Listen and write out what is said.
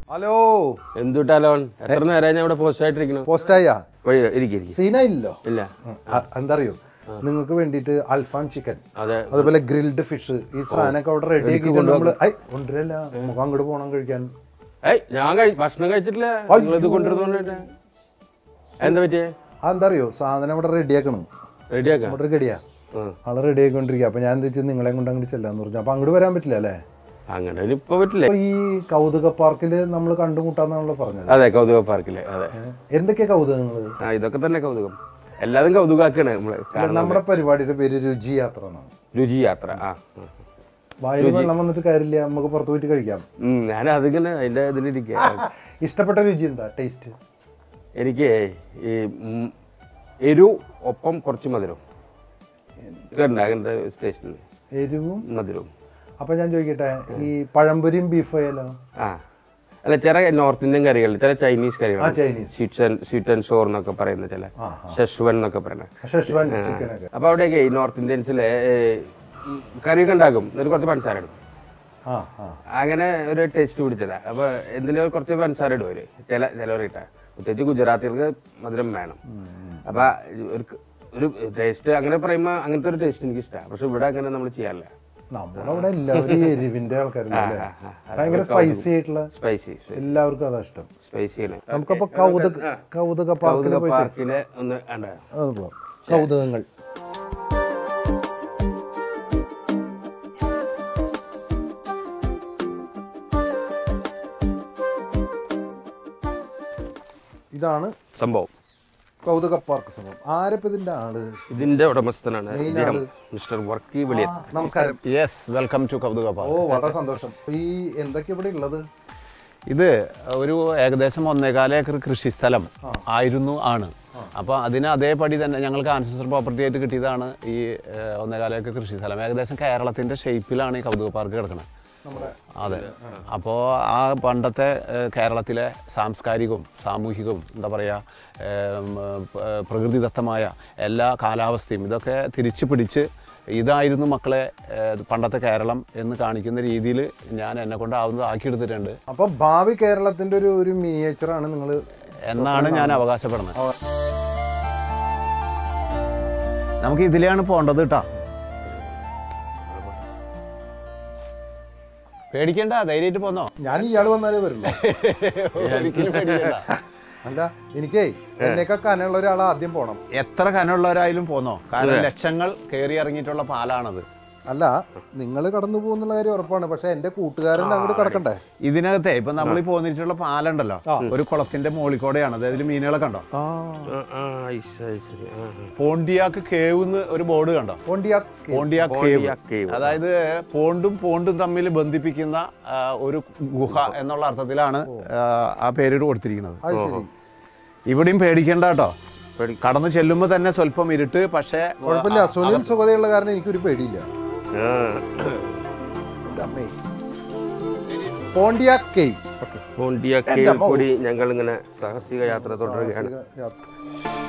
Hello എന്തുട്ടാലോൺ എത്ര നേരം ഞാൻ ഇവിടെ പോസ്റ്റ് ആയിട്ടിരിക്കുന്നു പോസ്റ്റായ ഇരിക്കും സീനായില്ലോ ഇല്ല എന്താ അറിയോ നിങ്ങൾക്ക് വേണ്ടിയിട്ട് അൽഫാം ചിക്കൻ അതെ അതുപോലെ ഗ്രിൽഡ് ഫിഷ് ഈ സാധനമൊക്കെ അവിടെ റെഡി ആക്കിയിട്ട് നമ്മള് ഐ കൊണ്ടുവരല്ല നമുക്ക് അങ്ങോട്ട് പോകണം കഴിക്കാൻ ഏയ് ഞാൻ കഴി ഭക്ഷണം കഴിച്ചിട്ടില്ല നിങ്ങളിത് കൊണ്ടുവരുന്നോണ്ടിട്ട് എന്താ പറ്റിയേ അതെന്താ അറിയോ സാധനം ഇവിടെ റെഡിയാക്കണം റെഡിയാക്കാം അവിടെ ഗടിയാ ആളെ റെഡി ആയിക്കൊണ്ടിരിക്കുക അപ്പൊ ഞാൻ എന്താ വെച്ചാൽ നിങ്ങളെ കൊണ്ട് അങ്ങോട്ട് ചെല്ലാന്ന് പറഞ്ഞു അപ്പൊ അങ്ങോട്ട് വരാൻ പറ്റില്ല അല്ലേ അങ്ങനെ ഇപ്പൊ പറ്റില്ലേ അപ്പൊ ഈ കൗതുക പാർക്കിൽ നമ്മൾ കണ്ടുമുട്ടാന്നാണല്ലോ പറഞ്ഞത് അതെ കൗതുക പാർക്കിലെ അതെ എന്തൊക്കെയാ കൗതുകങ്ങൾ ആ ഇതൊക്കെ തന്നെ കൗതുകം എല്ലാതും കൗതുകാക്കാണ് നമ്മള് കാരണം നമ്മുടെ പരിപാടിയുടെ പേര് രുചി യാത്ര എന്നാണ് രുചി യാത്ര ആ ആ. വായിൽ വെള്ളം വന്നിട്ട് കാര്യമില്ല നമുക്ക് പുറത്ത് പോയിട്ട് കഴിക്കാം ഉം, ഞാൻ അതിങ്ങനെ അതിന്റെ ഇതിലിരിക്കുക ഇഷ്ടപ്പെട്ട രുചി എന്താ ടേസ്റ്റ് എനിക്ക് ഈ ഉം, എരു ഒപ്പം കുറച്ച് മധുരം കണ്ട അങ്ങനത്തെ സ്റ്റേഷനിൽ എരിവും മധുരവും അപ്പൊ ഞാൻ ചോദിക്കട്ടെ ഈ പഴംപൊരിയും ബീഫ് ആയാലോ ആ അല്ല ചില നോർത്ത് ഇന്ത്യൻ കറികൾ ചില ചൈനീസ് ആ കറികൾ Chinese sweet and sweet and sour എന്നൊക്കെ പറയുന്ന ചില ഷെഷ്വൻ എന്നൊക്കെ പറയുന്നത് ഷെഷ്വാൻ ചിക്കൻ ഒക്കെ അപ്പൊ അവിടെയൊക്കെ ഈ നോർത്ത് ഇന്ത്യൻസിലെ കറിയൊക്കെ ഉണ്ടാക്കും എന്നിട്ട് കുറച്ച് പഞ്ചസാര ഇടും ആ ആ അങ്ങനെ ഒരു ടേസ്റ്റ് പിടിച്ചതാ അപ്പൊ എന്തിനും കുറച്ച് പഞ്ചസാര ഇടും അവര് ചില ചിലവർ ഇട്ട പ്രത്യേകിച്ച് ഗുജറാത്തികൾക്ക് മധുരം വേണം അപ്പൊ ഒരു ഒരു ടേസ്റ്റ് അങ്ങനെ പറയുമ്പോ അങ്ങനത്തെ ഒരു ടേസ്റ്റ് എനിക്ക് ഇഷ്ടമാണ് പക്ഷെ ഇവിടെ അങ്ങനെ നമ്മൾ ചെയ്യാറില്ല നമ്മളവിടെ എല്ലാവരും ഈ എരിവിന്റെ ആൾക്കാരല്ലേ അല്ലേ? ഭയങ്കര സ്പൈസി ആയിട്ടുള്ള സ്പൈസി എല്ലാവർക്കും അതാ ഇഷ്ടം സ്പൈസിയാണ് നമുക്കപ്പോ കൗതുക കൗതുക പാർക്കിൽ കൗതുക പോയിട്ട് പാർക്കിലെ ഒന്ന് കണ്ട അത് പോവാം കൗതുകങ്ങൾ ഇതാണ് സംഭവം കൗതുക പാർക്ക് സംഭവം ആരപ്പ ഇതിന്റെ ആള് ഇതിന്റെ ഉടമസ്ഥനാണ് ഇദ്ദേഹം മിസ്റ്റർ വർക്കി വെളിയൻ ആ, നമസ്കാരം yes welcome to Kauthuka park ഓ വളരെ സന്തോഷം ഈ എന്തൊക്കെ ഇവിടെ ഉള്ളത് ഇത് ഒരു ഏകദേശം ഒന്നേകാല ഏക്കർ കൃഷിസ്ഥലം ആയിരുന്നു ആണ് അപ്പോൾ അതിന് അതേപടി തന്നെ ഞങ്ങൾക്ക് ആൻസസ്റ്റർ പ്രോപ്പർട്ടി ആയിട്ട് കിട്ടിയതാണ് ഈ ഏഹ്, ഒന്നേകാല ഏക്കർ കൃഷിസ്ഥലം ഏകദേശം കേരളത്തിൻ്റെ ഷേപ്പിലാണ് ഈ കൗതുക പാർക്ക് കിടക്കുന്നത് നമ്മുടെ അതെ അപ്പോൾ ആ പണ്ടത്തെ ഏഹ്, കേരളത്തിലെ സാംസ്കാരികവും സാമൂഹികവും എന്താ പറയുക ഏം, ഏഹ്, പ്രകൃതിദത്തമായ എല്ലാ കാലാവസ്ഥയും ഇതൊക്കെ തിരിച്ചു പിടിച്ച് ഇതായിരുന്നു മക്കളെ ഏഹ്, പണ്ടത്തെ കേരളം എന്ന് കാണിക്കുന്ന രീതിയിൽ ഞാൻ എന്നെ കൊണ്ടാവുന്നത് ആക്കിയെടുത്തിട്ടുണ്ട് അപ്പൊ ഭാവി കേരളത്തിന്റെ ഒരു ഒരു മിനിയേച്ചർ ആണ് നിങ്ങൾ എന്നാണ് ഞാൻ അവകാശപ്പെടുന്നത് നമുക്ക് ഇതിലെയാണ് പോണ്ടത് കേട്ടാ പേടിക്കണ്ട ധൈര്യമായിട്ട് പോന്നോ ഞാൻ ഇയാൾ വന്നാലേ വരുള്ളൂ ഒരിക്കലും പേടിക്കണ്ട അല്ല എനിക്കേ എന്നേക്കാ കനുള്ള ഒരാൾ ആദ്യം പോണം എത്ര കനമുള്ളവരായാലും പോന്നോ കാരണം ലക്ഷങ്ങൾ കയറി ഇറങ്ങിയിട്ടുള്ള പാലാണത് അല്ല നിങ്ങൾ കടന്നു പോകുന്നുള്ള കാര്യം ഉറപ്പാണ് പക്ഷെ എന്റെ കൂട്ടുകാരൻ അങ്ങോട്ട് കിടക്കണ്ടേ ഇതിനകത്തെ ഇപ്പൊ നമ്മൾ ഈ പോന്നിട്ടുള്ള പാലുണ്ടല്ലോ ഒരു കുളത്തിന്റെ മോളിക്കോടെയാണ് അതായത് മീനുകളെ കണ്ടോ ആ ആ, ആ, ഐസ്, ഐസ്, ആ, ആ. പോണ്ടിയാക്ക് കേവ് എന്ന് ഒരു ബോർഡ് കണ്ടോ പോണ്ടിയാ പോണ്ടിയാക്ക് പോണ്ടിയാക്ക് കേവ് കേവ്. അതായത് പോണ്ടും പോണ്ടും തമ്മിൽ ബന്ധിപ്പിക്കുന്ന ആ, ഒരു ഗുഹ എന്നുള്ള അർത്ഥത്തിലാണ് ആ, ആ പേരിട്ട് കൊടുത്തിരിക്കുന്നത് അത് ശരി ഇവിടെയും പേടിക്കേണ്ട കേട്ടോ പേടി- കടന്നു ചെല്ലുമ്പോൾ തന്നെ സ്വല്പം ഇരുട്ട് പക്ഷേ കുഴപ്പമില്ല സുനിൽ സുഖതയുള്ള കാരണം എനിക്കൊരു പേടിയില്ല ആ. എൻ്റെ അമ്മേ പോണ്ടിയാ കേവ് ഓക്കെ പോണ്ടിയ കേവ് കൂടി ഞങ്ങൾ ഇങ്ങനെ സാഹസിക യാത്ര തുടരുകയാണ് യാത്ര